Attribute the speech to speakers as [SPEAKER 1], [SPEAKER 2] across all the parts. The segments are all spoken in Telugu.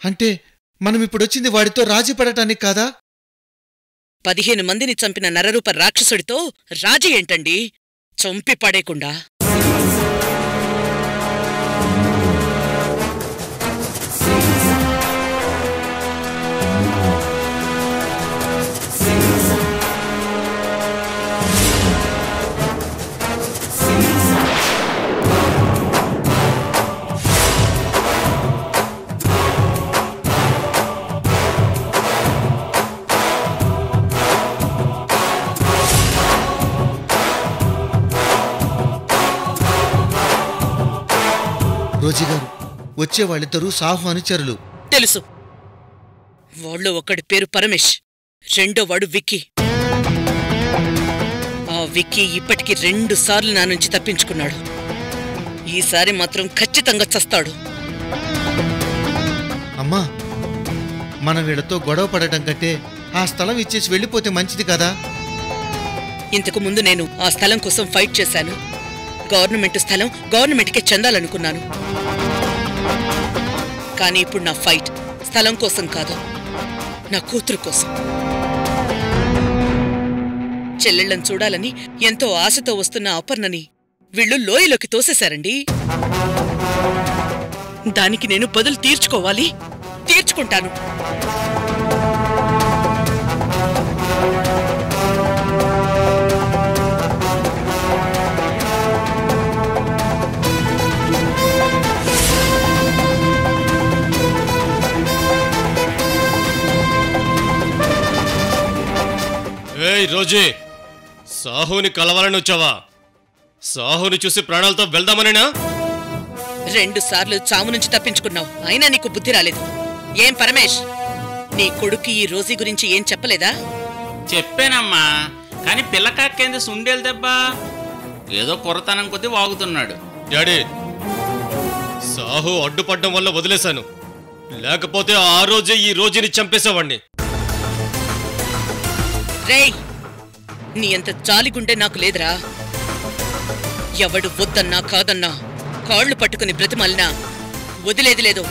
[SPEAKER 1] అంటే మనం ఇప్పుడొచ్చింది వాడితో రాజీ పడటానికి కాదా
[SPEAKER 2] పదిహేను మందిని చంపిన నరరూప రాక్షసుడితో రాజీ ఏంటండి చంపి పడేకుండా
[SPEAKER 1] రోజీగారు వచ్చే వాళ్ళిద్దరూ సాహు అనుచరులు
[SPEAKER 2] తెలుసు వాళ్ళు ఒకడి పేరు పరమేష్ రెండో వాడు విక్కీ ఆ విక్కీ ఇప్పటికి రెండు సార్లు నా నుంచి తప్పించుకున్నాడు ఈసారి మాత్రం ఖచ్చితంగా చస్తాడు
[SPEAKER 1] అమ్మా మనం వీళ్ళతో గొడవ పడటం కంటే ఆ స్థలం ఇచ్చేసి వెళ్ళిపోతే మంచిది కదా
[SPEAKER 2] ఇంతకు ముందు నేను ఆ స్థలం కోసం ఫైట్ చేశాను గవర్నమెంట్ స్థలం గవర్నమెంట్కే చెందాలనుకున్నాను కానీ ఇప్పుడు నా ఫైట్ స్థలం కోసం కాదు నా కూతురు కోసం చెల్లెళ్ళని చూడాలని ఎంతో ఆశతో వస్తున్న అపర్ణని వీళ్ళు లోయలోకి తోసేశారండి దానికి నేను బదులు తీర్చుకోవాలి తీర్చుకుంటాను
[SPEAKER 3] ఏయ్ రోజీ సాహుని కలవాలని వచ్చావా సాహుని చూసి ప్రాణాలతో వెళ్దామనేనా
[SPEAKER 2] రెండు సార్లు చావు నుంచి తప్పించుకున్నావు అయినా నీకు బుద్ధి రాలేదు ఏం పరమేష్ నీ కొడుకు ఈ రోజీ గురించి ఏం చెప్పలేదా
[SPEAKER 4] చెప్పానమ్మా కానీ పిల్లకాక్కేంది సుండేలు దెబ్బ ఏదో కొరతనం కొద్దీ వాగుతున్నాడు
[SPEAKER 3] డాడీ సాహు అడ్డుపడ్డం వల్ల వదిలేశాను లేకపోతే ఆ రోజే ఈ రోజుని చంపేసేవాణ్ణి
[SPEAKER 2] రేయ్ నీ అంత జాలిగుండే నాకు లేదురా ఎవడు వద్దన్నా కాదన్నా కాళ్ళు పట్టుకుని బ్రతిమల్నా వదిలేది లేదు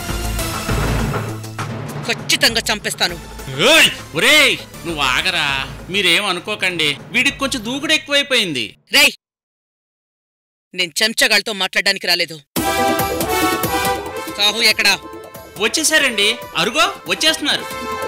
[SPEAKER 2] ఖచ్చితంగా చంపేస్తాను
[SPEAKER 3] ఏయ్
[SPEAKER 4] ఒరేయ్ నువ్వు ఆగరా మీరేం అనుకోకండి వీడికి కొంచెం దూకుడు ఎక్కువైపోయింది
[SPEAKER 2] రేయ్ నేను చెంచగాళ్ళతో మాట్లాడడానికి రాలేదు సాహు ఎక్కడా
[SPEAKER 4] వచ్చేసారండి అరుగో వచ్చేస్తున్నారు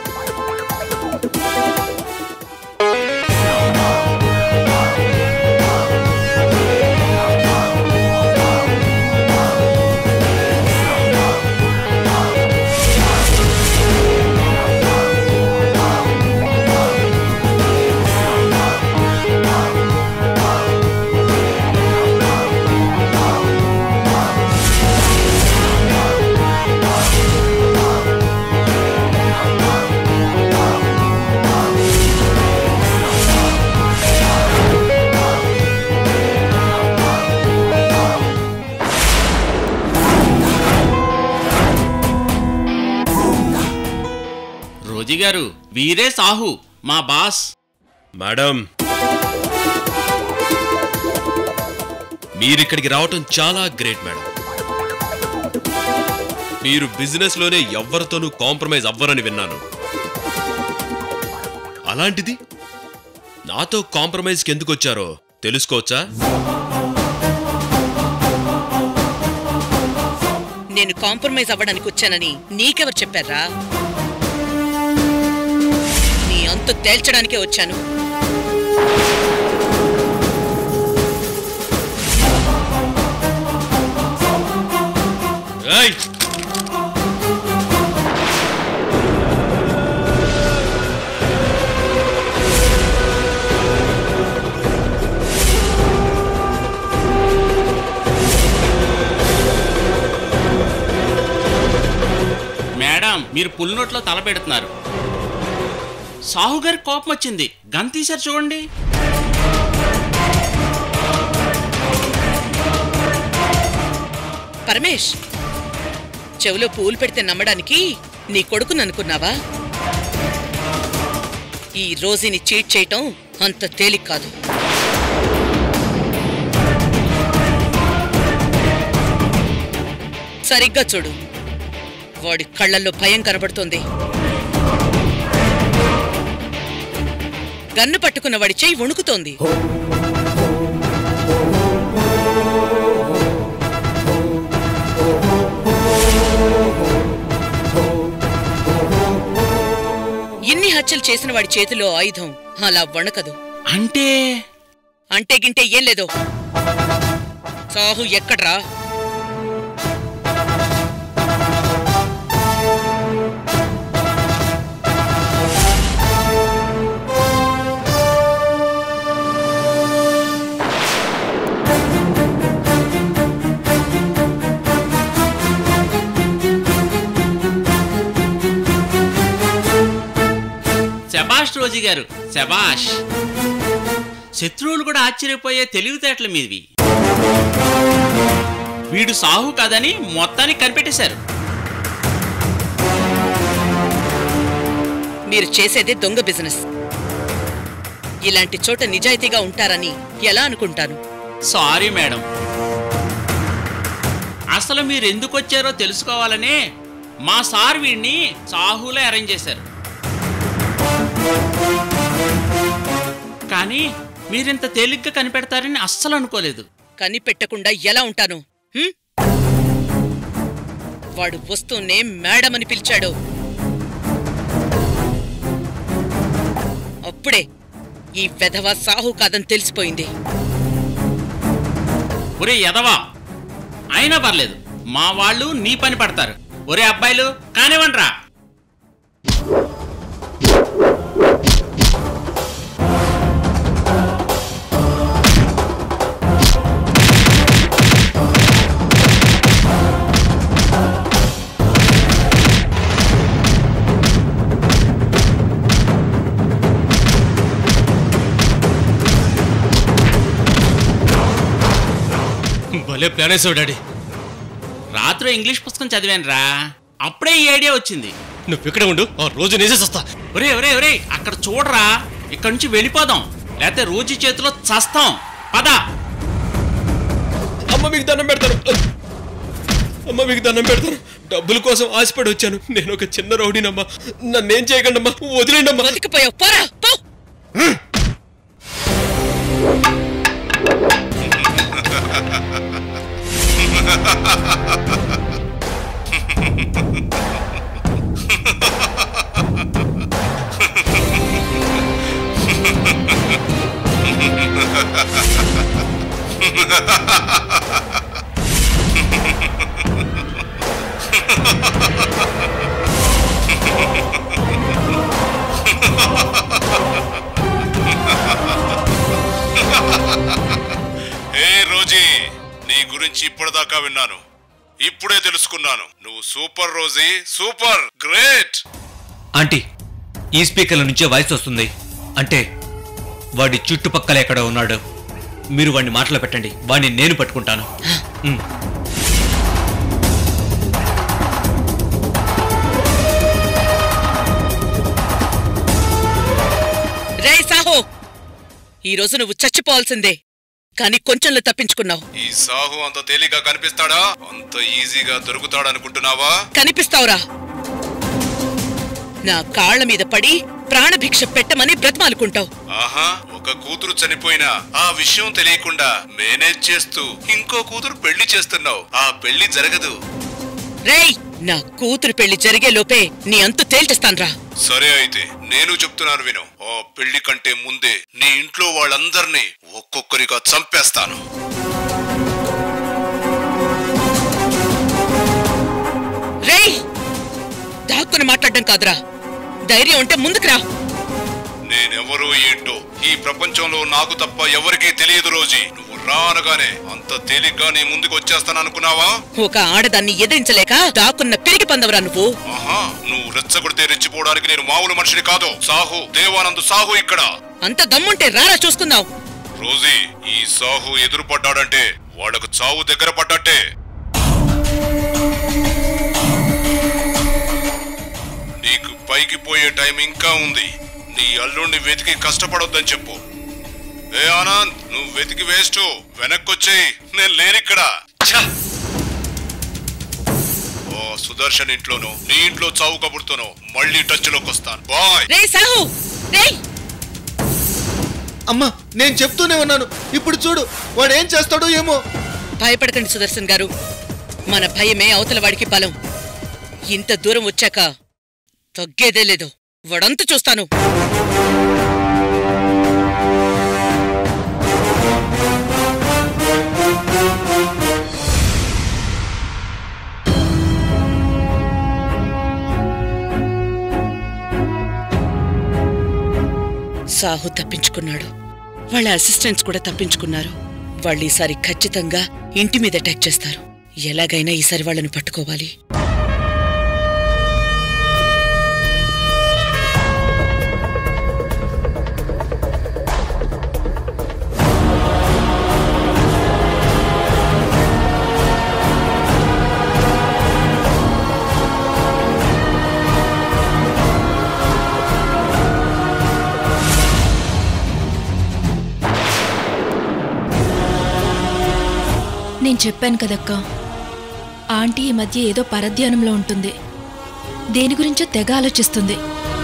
[SPEAKER 4] రోజీ గారు వీరే సాహు మా బాస్
[SPEAKER 5] మేడం మీరిక్కడికి రావటం చాలా గ్రేట్ మేడం మీరు బిజినెస్ లోనే ఎవ్వరితోనూ కాంప్రమైజ్ అవ్వరని విన్నాను అలాంటిది నాతో కాంప్రమైజ్కి ఎందుకు వచ్చారో తెలుసుకోవచ్చా
[SPEAKER 2] నేను కాంప్రమైజ్ అవ్వడానికి వచ్చానని నీకెవరు చెప్పారా నీ అంతు తేల్చడానికే వచ్చాను
[SPEAKER 3] ఏయ్
[SPEAKER 4] మేడం మీరు పుల్ నోట్లో తల పెడుతున్నారు సాహు గారి కోపం వచ్చింది గన్ తీశారు చూడండి
[SPEAKER 2] పరమేష్ చెవిలో పూలు పెడితే నమ్మడానికి నీ కొడుకుని అనుకున్నావా ఈ రోజుని చీట్ చేయటం అంత తేలిక కాదు సరిగ్గా చూడు వాడి కళ్ళల్లో భయం కనబడుతోంది గన్ను పట్టుకున్న వాడి చెయ్యి వణుకుతోంది ఇన్ని హత్యలు చేసిన వాడి చేతిలో ఆయుధం అలా వణకదు
[SPEAKER 4] అంటే
[SPEAKER 2] అంటే గింటే ఏం లేదు సాహు ఎక్కడ్రా
[SPEAKER 4] శబాష్ రోజీ గారు శబాష్ శత్రువులు కూడా ఆశ్చర్యపోయే తెలివితేటలు మీవి వీడు సాహు కాదని మొత్తానికి కనిపెట్టేశారు
[SPEAKER 2] మీరు చేసేది దొంగ బిజినెస్ ఇలాంటి చోట నిజాయితీగా ఉంటారని ఎలా అనుకుంటాను
[SPEAKER 4] సారీ మేడం అసలు మీరు ఎందుకు వచ్చారో తెలుసుకోవాలనే మా సార్ వీడిని సాహులో అరేంజ్ చేశారు కానీ మీరింత తేలిగ్గా కనిపెడతారని అస్సలు అనుకోలేదు
[SPEAKER 2] కనిపెట్టకుండా ఎలా ఉంటాను హ్మ్? వాడు వస్తూనే మేడం అని పిలిచాడు అప్పుడే ఈ వెధవ సాహు కాదని తెలిసిపోయింది
[SPEAKER 4] ఒరే ఎదవా అయినా పర్లేదు మా వాళ్ళు నీ పని పడతారు ఒరే అబ్బాయిలు కానివ్వండిరా
[SPEAKER 3] భలే ప్లాన్ వేసావు డాడీ
[SPEAKER 4] రాత్రి ఇంగ్లీష్ పుస్తకం చదివాను రా అప్పుడే ఈ ఐడియా వచ్చింది
[SPEAKER 3] నువ్వు ఇక్కడ ఉండు ఆ రోజు నేసేసి వస్తా
[SPEAKER 4] ఒరే ఒరే ఒరే అక్కడ చూడరా ఇక్కడి నుంచి వెళ్ళిపోదాం లేకపోతే రోజు చేతిలో చస్తాం పద
[SPEAKER 5] అమ్మ మీకు దండం పెడతాను అమ్మ మీకు దండం పెడతాను డబ్బుల కోసం ఆశపడి వచ్చాను నేను ఒక చిన్న రౌడీనమ్మా నన్నేం చేయకండి అమ్మా వదిలేండి అమ్మా
[SPEAKER 2] బతికిపోయావు పోరా పో
[SPEAKER 6] ఏ రోజీ నీ గురించి ఇప్పటిదాకా విన్నాను ఇప్పుడే తెలుసుకున్నాను నువ్వు super Rosie super great
[SPEAKER 7] aunty ఈ స్పీకర్ల నుంచే వాయిస్ వస్తుంది అంటే వాడి చుట్టుపక్కల ఎక్కడ ఉన్నాడు మీరు వాడిని మాటలో పెట్టండి వాడిని నేను పట్టుకుంటాను ఉమ్.
[SPEAKER 2] రే సాహు ఈ రోజు నువ్వు చచ్చిపోవాల్సిందే కానీ కొంచెంలో తప్పించుకున్నావు
[SPEAKER 6] ఈ సాహు అంత తేలిగ్గా కనిపిస్తాడా అంత ఈజీగా దొరుకుతాడనుకుంటున్నావా
[SPEAKER 2] కనిపిస్తావురా నా కాళ్ల మీద పడి ప్రాణభిక్ష పెట్టమని బ్రతిమాలుకుంటావు
[SPEAKER 6] ఆహా ఒక కూతురు చనిపోయినా ఆ విషయం తెలియకుండా మేనేజ్ చేస్తూ ఇంకో కూతురు పెళ్లి చేస్తున్నావు ఆ పెళ్లి జరగదు
[SPEAKER 2] రేయ్ నా కూతురు పెళ్లి జరిగే లోపే నీ అంతు తేల్చేస్తాన్రా
[SPEAKER 6] సరే అయితే నేను చెప్తున్నాను విను ఆ పెళ్లి కంటే ముందే నీ ఇంట్లో వాళ్ళందర్నీ ఒక్కొక్కరిగా చంపేస్తాను
[SPEAKER 2] రేయ్ దాక్కుని మాట్లాడడం కాదురా ధైర్యం ఉంటే ముందుకు రా
[SPEAKER 6] నేనెవరో ఏంటో ఈ ప్రపంచంలో నాకు తప్ప ఎవరికీ తెలియదు రోజీ నువ్వు రానగానే అంత తేలిగ్గా నీ ముందుకు వచ్చేస్తాననుకున్నావా
[SPEAKER 2] ఒక ఆడదాన్ని ఎదిరించలేక దాక్కున్న పిరికి పందవరా నువ్వు
[SPEAKER 6] ఆహా నువ్వు రెచ్చగొడితే రెచ్చిపోవడానికి నేను మామూలు మనిషిని కాదు సాహు దేవానంద్ సాహు ఇక్కడ
[SPEAKER 2] అంత దమ్ముంటే రారా చూసుకుందాం
[SPEAKER 6] రోజీ ఈ సాహు ఎదురు పడ్డాడంటే వాళ్లకు చావు దగ్గర పడ్డట్టే నీకు పైకి పోయే టైం ఇంకా ఉంది నీ అల్లుడిని వెతికి కష్టపడొద్దని చెప్పు ఏ ఆనంద్ నువ్వు వెతికి వేస్ట్ వెనక్కొచ్చేయి నేను లేనిక్కడ ఛ! ఓ సుదర్శన్ ఇంట్లోనో నీ ఇంట్లో చావు కబుర్తోనో మళ్ళీ టచ్ లోకి వస్తాను బాయ్
[SPEAKER 2] రే సాహు రే
[SPEAKER 1] అమ్మా నేను చెప్తూనే ఉన్నాను ఇప్పుడు చూడు వాడు ఏం చేస్తాడో ఏమో
[SPEAKER 2] భయపడకండి సుదర్శన్ గారు మన భయమే అవతల వాడికి బలం ఇంత దూరం వచ్చాక తగ్గేదే లేదు వడంత చూస్తాను సాహు తప్పించుకున్నాడు వాళ్ళ అసిస్టెంట్స్ కూడా తప్పించుకున్నారు వాళ్ళు ఈసారి ఖచ్చితంగా ఇంటి మీద అటాక్ చేస్తారు ఎలాగైనా ఈసారి వాళ్ళని పట్టుకోవాలి
[SPEAKER 8] నేను చెప్పాను కదక్కా ఆంటీ ఈ మధ్య ఏదో పరధ్యానంలో ఉంటుంది దేని గురించో తెగ ఆలోచిస్తుంది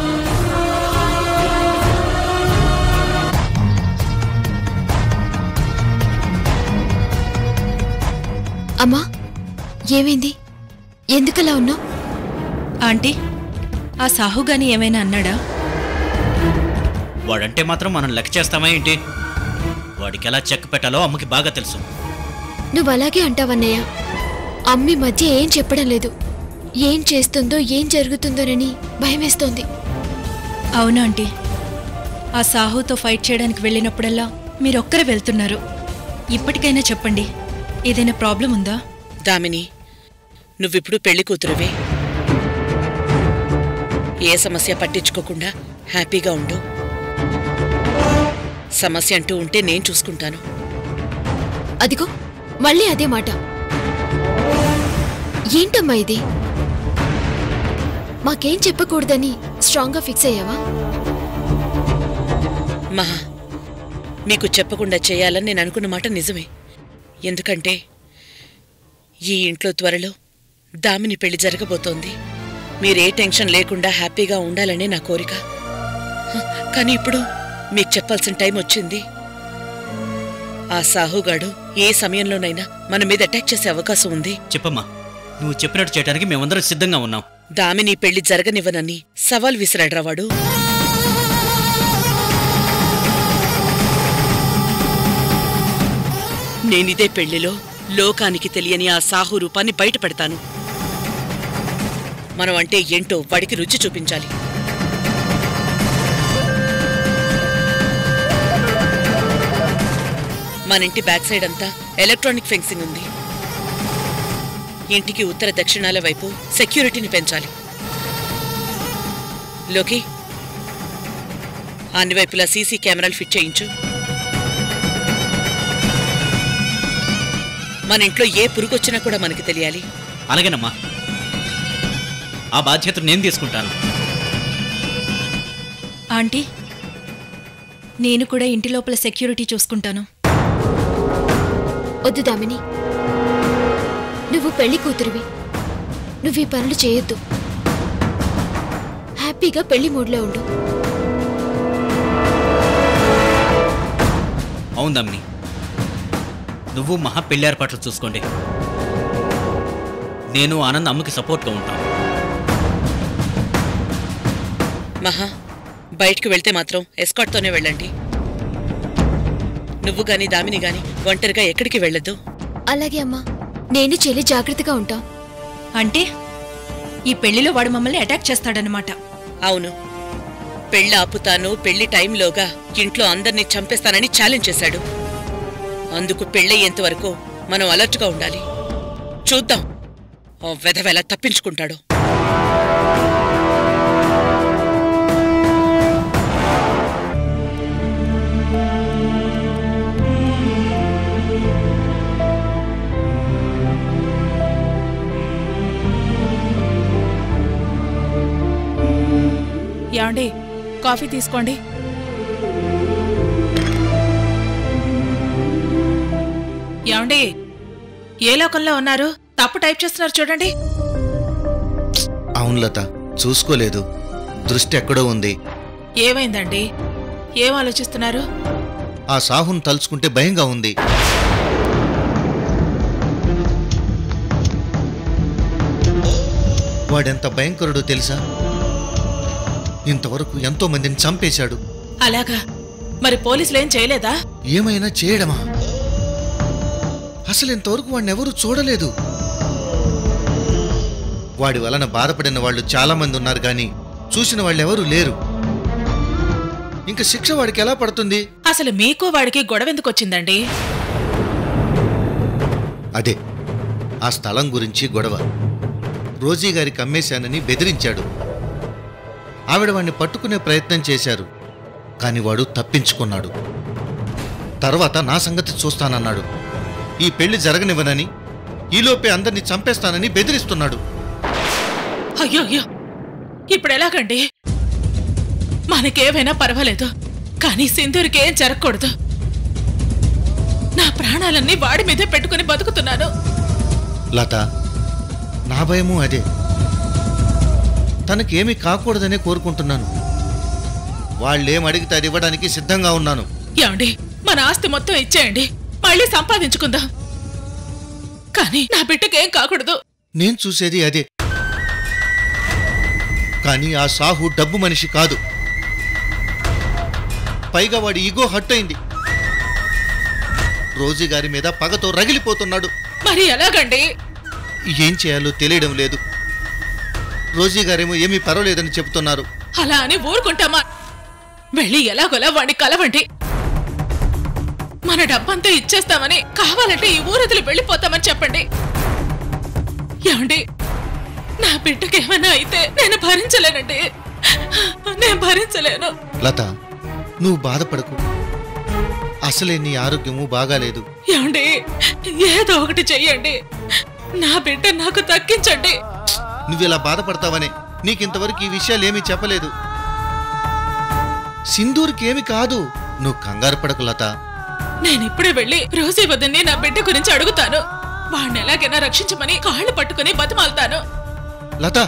[SPEAKER 9] అమ్మా ఏమైంది ఎందుకలా ఉన్నావు
[SPEAKER 8] ఆంటీ ఆ సాహుగాని ఏమైనా అన్నాడా
[SPEAKER 7] వాడంటే మాత్రం మనం లెక్క చేస్తామా ఏంటి వాడికి ఎలా చెక్ పెట్టాలో అమ్మకి బాగా తెలుసు
[SPEAKER 9] నువ్వు అలాగే అంటావన్నయ్య అమ్మి మధ్య ఏం చెప్పడం లేదు ఏం చేస్తుందో ఏం జరుగుతుందోనని భయమేస్తోంది
[SPEAKER 8] అవునా ఆంటీ ఆ సాహుతో ఫైట్ చేయడానికి వెళ్ళినప్పుడల్లా మీరొక్కరే వెళ్తున్నారు ఇప్పటికైనా చెప్పండి ఏదైనా ప్రాబ్లం ఉందా
[SPEAKER 2] దామిని నువ్విప్పుడు పెళ్లి కూతురువే ఏ సమస్య పట్టించుకోకుండా హ్యాపీగా ఉండు సమస్య అంటూ ఉంటే నేను చూసుకుంటాను
[SPEAKER 9] అదిగో మళ్ళీ అదే మాట ఏంటమ్మా ఇది మాకేం చెప్పకూడదని స్ట్రాంగ్గా ఫిక్స్ అయ్యావా
[SPEAKER 2] మహా మీకు చెప్పకుండా చేయాలని నేను అనుకున్న మాట నిజమే ఎందుకంటే ఈ ఇంట్లో త్వరలో దామిని పెళ్లి జరగబోతోంది మీరే టెన్షన్ లేకుండా హ్యాపీగా ఉండాలనే నా కోరిక హ, కానీ ఇప్పుడు మీకు చెప్పాల్సిన టైం వచ్చింది ఆ సాహుగాడు ఏ సమయంలోనైనా మన మీద అటాక్ చేసే అవకాశం ఉంది
[SPEAKER 7] చెప్పమ్మా నువ్వు చెప్పినట్టు చేయడానికి మేమందరం సిద్ధంగా ఉన్నాం
[SPEAKER 2] దామిని పెళ్లి జరగనివ్వనని సవాల్ విసిరాడ్రా వాడు నేనిదే పెళ్లిలో లోకానికి తెలియని ఆ సాహు రూపాన్ని బయట పెడతాను మనం అంటే ఏంటో వాడికి రుచి చూపించాలి మన ఇంటి బ్యాక్ సైడ్ అంతా ఎలక్ట్రానిక్ ఫెన్సింగ్ ఉంది ఇంటికి ఉత్తర దక్షిణాల వైపు సెక్యూరిటీని పెంచాలి లోకి అన్ని వైపులా సీసీ కెమెరాలు ఫిట్ చేయించు మన ఇంట్లో ఏ పురుగు వచ్చినా కూడా మనకి తెలియాలి
[SPEAKER 7] అలాగేనమ్మా ఆ బాధ్యత నేను తీసుకుంటాను
[SPEAKER 8] ఆంటీ నేను కూడా ఇంటి లోపల సెక్యూరిటీ చూసుకుంటాను
[SPEAKER 9] వద్దు దామిని నువ్వు పెళ్లి కూతురువి నువ్వు ఈ పనులు చేయొద్దు హ్యాపీగా పెళ్లి మూడ్లో ఉండు
[SPEAKER 7] అవును దమ్ని నువ్వు మహా పెళ్లి ఏర్పాట్లు చూసుకోండి నేను ఆనంద్ అమ్మకి సపోర్ట్గా ఉంటాను
[SPEAKER 2] మహా బయటికి వెళ్తే మాత్రం ఎస్కాట్తోనే వెళ్ళండి నువ్వు గాని దామిని గాని ఒంటరిగా ఎక్కడికి వెళ్ళొద్దు
[SPEAKER 9] అలాగే అమ్మా నేను చెల్లి జాగ్రత్తగా ఉంటాం
[SPEAKER 8] అంటే ఈ పెళ్లిలో వాడు మమ్మల్ని అటాక్ చేస్తాడనమాట
[SPEAKER 2] అవును పెళ్లి ఆపుతాను పెళ్లి టైంలోగా ఇంట్లో అందరినీ చంపేస్తానని ఛాలెంజ్ చేశాడు అందుకు పెళ్ళయ్యేంత వరకు మనం అలర్ట్గా ఉండాలి చూద్దాం ఆ వెధవ ఎలా తప్పించుకుంటాడో
[SPEAKER 10] ఏమండి కాఫీ తీసుకోండి ఏమండి ఏ లోకంలో ఉన్నారు తప్పు టైప్ చేస్తున్నారు చూడండి
[SPEAKER 1] అవును లత చూసుకోలేదు దృష్టి ఎక్కడో ఉంది
[SPEAKER 10] ఏమైందండి ఏం ఆలోచిస్తున్నారు
[SPEAKER 1] ఆ సాహును తలుచుకుంటే భయంగా ఉంది వాడెంత భయంకరుడో తెలుసా ఇంతవరకు ఎంతో మందిని చంపేశాడు
[SPEAKER 10] అలాగా మరి పోలీసులు ఏం చేయలేదా
[SPEAKER 1] ఏమైనా చేయడమా అసలు ఇంతవరకు వాడిని ఎవరూ చూడలేదు వాడి వలన బాధపడిన వాళ్ళు చాలా మంది ఉన్నారు కానీ చూసిన వాళ్ళెవరూ లేరు ఇంకా శిక్ష వాడికి ఎలా పడుతుంది
[SPEAKER 10] అసలు మీకు వాడికి గొడవ ఎందుకు వచ్చిందండి
[SPEAKER 1] అదే ఆ స్థలం గురించి గొడవ రోజీ గారికి అమ్మేశానని బెదిరించాడు ఆవిడ వాణ్ణి పట్టుకునే ప్రయత్నం చేశారు కాని వాడు తప్పించుకున్నాడు తర్వాత నా సంగతి చూస్తానన్నాడు ఈ పెళ్లి జరగనివ్వనని ఈలోపే అందరినీ చంపేస్తానని బెదిరిస్తున్నాడు
[SPEAKER 10] అయ్యో అయ్యో ఇప్పుడు ఎలాగండి మనకేమైనా పర్వాలేదు కానీ సింధూరికి ఏం జరగకూడదు నా ప్రాణాలన్నీ వాడి మీదే పెట్టుకుని బతుకుతున్నాను
[SPEAKER 1] లత నా భయము అదే తనకేమీ కాకూడదనే కోరుకుంటున్నాను వాళ్ళేం అడిగితే అది ఇవ్వడానికి సిద్ధంగా ఉన్నాను
[SPEAKER 10] ఏమండి మన ఆస్తి మొత్తం ఇచ్చేయండి మళ్ళీ సంపాదించుకుందాం కానీ నా బిడ్డకేం కాకూడదు
[SPEAKER 1] నేను చూసేది అదే కానీ ఆ సాహు డబ్బు మనిషి కాదు పైగా వాడి ఈగో హట్ అయింది రోజీ గారి మీద పగతో రగిలిపోతున్నాడు
[SPEAKER 10] మరి ఎలాగండి
[SPEAKER 1] ఏం చేయాలో తెలియడం లేదు రోజీ గారేమో ఏమీ పర్వాలేదని చెబుతున్నారు
[SPEAKER 10] అలా అని ఊరుకుంటామా వెళ్ళి ఎలాగోలా వాడిని కలవండి మన డబ్బంతా ఇచ్చేస్తామని కావాలంటే ఈ ఊరదిలి వెళ్ళిపోతామని చెప్పండి ఏమండి నా బిడ్డకి ఏమైనా అయితే నేను భరించలేనండి నేను భరించలేను
[SPEAKER 1] లత నువ్వు బాధపడకు అసలే నీ ఆరోగ్యము బాగాలేదు
[SPEAKER 10] ఏమండి ఏదో ఒకటి చెయ్యండి నా బిడ్డ నాకు దక్కించండి
[SPEAKER 1] నువ్విలా బాధపడతావనే నీకింతవరకు ఈ విషయాలు ఏమీ చెప్పలేదు సింధూర్కి ఏమి కాదు నువ్వు కంగారు పడకు లత
[SPEAKER 10] నేను ఇప్పుడే వెళ్ళి రోజీ వద్దని నా బిడ్డ గురించి అడుగుతాను వాడిని ఎలాగైనా రక్షించమని కాళ్ళు పట్టుకుని బతిమాలుతాను
[SPEAKER 1] లత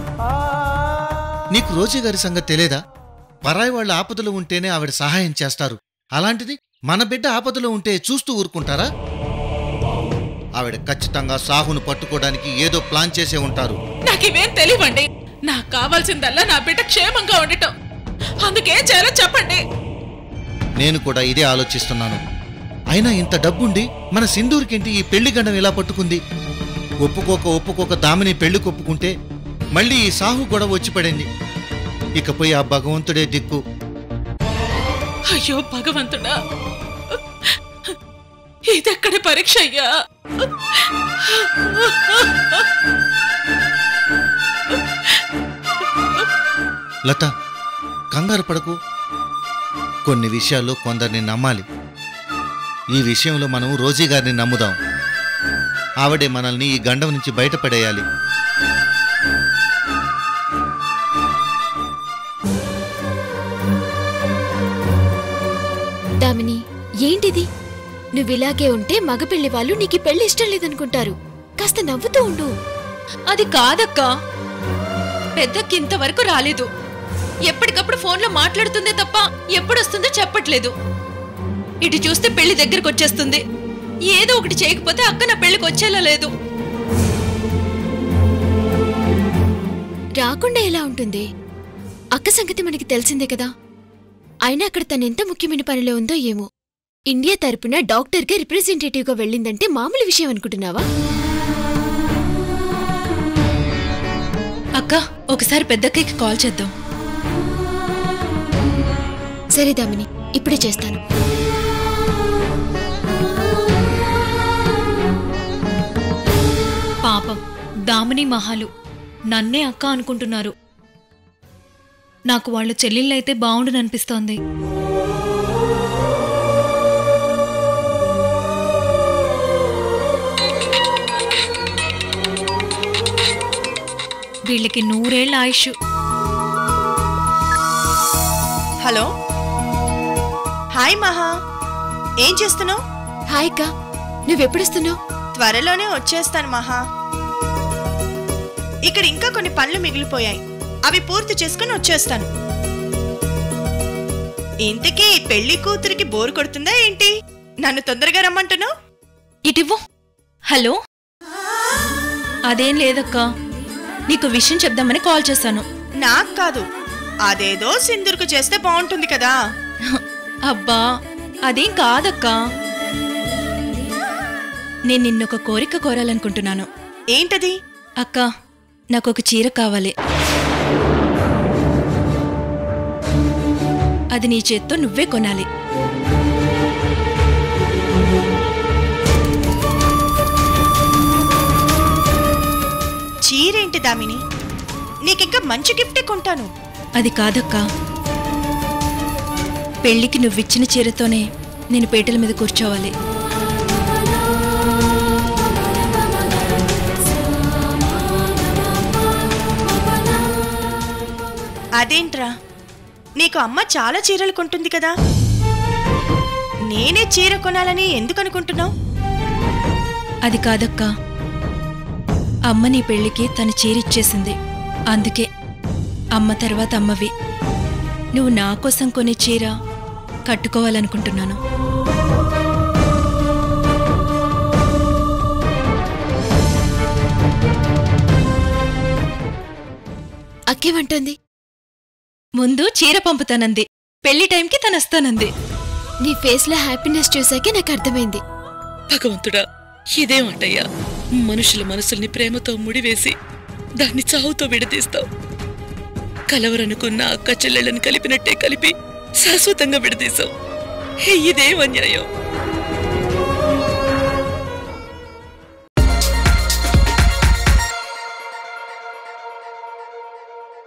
[SPEAKER 1] నీకు రోజీ గారి సంగతి తెలియదా పరాయి వాళ్ళ ఆపదలో ఉంటేనే ఆవిడ సహాయం చేస్తారు అలాంటిది మన బిడ్డ ఆపదలో ఉంటే చూస్తూ ఊరుకుంటారా ఆవిడ ఖచ్చితంగా సాహును పట్టుకోవడానికి ఏదో ప్లాన్ చేసే ఉంటారు
[SPEAKER 10] నాకివేం తెలియవండి నాకు కావాల్సిందల్లా నా బిడ్డ క్షేమంగా ఉండటం అందుకేం చేయాలో చెప్పండి
[SPEAKER 1] నేను కూడా ఇదే ఆలోచిస్తున్నాను అయినా ఇంత డబ్బుండి మన సింధూర్కింటి ఈ పెళ్లి గండం ఎలా పట్టుకుంది ఒప్పుకోక ఒప్పుకోక దామిని పెళ్లి కొప్పుకుంటే మళ్ళీ ఈ సాహు గొడవ వచ్చి పడింది ఇకపై ఆ భగవంతుడే దిక్కు
[SPEAKER 10] అయ్యో భగవంతుడా ఇదెక్కడి పరీక్ష అయ్యా
[SPEAKER 1] లత కంగారు పడకు కొన్ని విషయాల్లో కొందరిని నమ్మాలి ఈ విషయంలో మనం రోజీ గారిని నమ్ముదాం ఆవిడే మనల్ని ఈ గండం నుంచి బయటపడేయాలి
[SPEAKER 9] దామిని ఏంటిది నువ్విలాగే ఉంటే మగపెళ్లి వాళ్ళు నీకు ఈ పెళ్లి ఇష్టం లేదనుకుంటారు కాస్త నవ్వుతూ ఉండు
[SPEAKER 8] అది కాదక్కా పెద్దకి ఇంతవరకు రాలేదు ఎప్పటికప్పుడు ఫోన్లో మాట్లాడుతుందే తప్ప ఎప్పుడొస్తుందో చెప్పట్లేదు ఇటు చూస్తే పెళ్లి దగ్గరకు వచ్చేస్తుంది ఏదో ఒకటి చేయకపోతే అక్క నా పెళ్లికి వచ్చేలా లేదు
[SPEAKER 9] రాకుండా ఎలా ఉంటుంది అక్క సంగతి మనకి తెలిసిందే కదా అయినా అక్కడ తను ఎంత ముఖ్యమైన పనిలో ఉందో ఏమో ఇండియా తరపున డాక్టర్గా రిప్రజెంటేటివ్గా వెళ్ళిందంటే మామూలు విషయం అనుకుంటున్నావా
[SPEAKER 8] అక్క ఒకసారి పెద్దక్కకి కాల్ చేద్దాం
[SPEAKER 9] సరే దామిని ఇప్పుడే చేస్తాను
[SPEAKER 8] పాపం దామిని మహాలు నన్నే అక్క అనుకుంటున్నారు నాకు వాళ్ళ చెల్లెళ్ళైతే బాగుండుననిపిస్తోంది వీళ్ళకి నూరేళ్ల ఆయుష్
[SPEAKER 11] హలో హాయ్ మహా ఏం చేస్తున్నావు
[SPEAKER 9] హాయ్ అక్క నువ్వెప్పుడొస్తున్నావు
[SPEAKER 11] త్వరలోనే వచ్చేస్తాను మహా ఇక్కడ ఇంకా కొన్ని పనులు మిగిలిపోయాయి అవి పూర్తి చేసుకుని వచ్చేస్తాను ఇంతకీ పెళ్లి కూతురికి బోరు కొడుతుందా ఏంటి నన్ను తొందరగా రమ్మంటున్నావు
[SPEAKER 8] ఇటివ్వు హలో అదేం లేదక్కా నీకు విషయం చెప్దామని కాల్ చేశాను
[SPEAKER 11] నాకు కాదు అదేదో సింధుర్కు చేస్తే బాగుంటుంది కదా
[SPEAKER 8] అబ్బా అదేం కాదక్కా నేను నిన్నొక కోరిక కోరాలనుకుంటున్నాను
[SPEAKER 11] ఏంటది
[SPEAKER 8] అక్క నాకు ఒక చీర కావాలి అది నీ చేత్తో నువ్వే కొనాలి
[SPEAKER 11] చీరేంటి దామిని నీకింకా మంచి గిఫ్టే కొంటాను
[SPEAKER 8] అది కాదక్కా పెళ్లికి నువ్విచ్చిన చీరతోనే నేను పీటల మీద కూర్చోవాలి
[SPEAKER 11] అదేంట్రా నీకు అమ్మ చాలా చీరలు కొంటుంది కదా నేనే చీర కొనాలని ఎందుకు అనుకుంటున్నావు
[SPEAKER 8] అది కాదక్కా అమ్మ నీ పెళ్లికి తన చీరిచ్చేసింది అందుకే అమ్మ తర్వాత అమ్మవి నువ్వు నా కోసం కొనే చీర కట్టుకోవాలనుకుంటున్నాను
[SPEAKER 9] అక్కేమంటుంది
[SPEAKER 8] ముందు చీర పంపుతానంది పెళ్లి టైంకి తనొస్తానంది
[SPEAKER 9] నీ ఫేస్ లో హ్యాపీనెస్ చూసాకే నాకు అర్థమైంది
[SPEAKER 2] భగవంతుడా ఇదేమంటయ్యా మనుషుల మనసుల్ని ప్రేమతో ముడివేసి దాన్ని చావుతో విడదీస్తావు కలవరనుకున్న అక్క చెల్లెళ్ళని కలిపినట్టే కలిపి శాశ్వతంగా విడదీశావు హే, ఇదేం అన్యాయం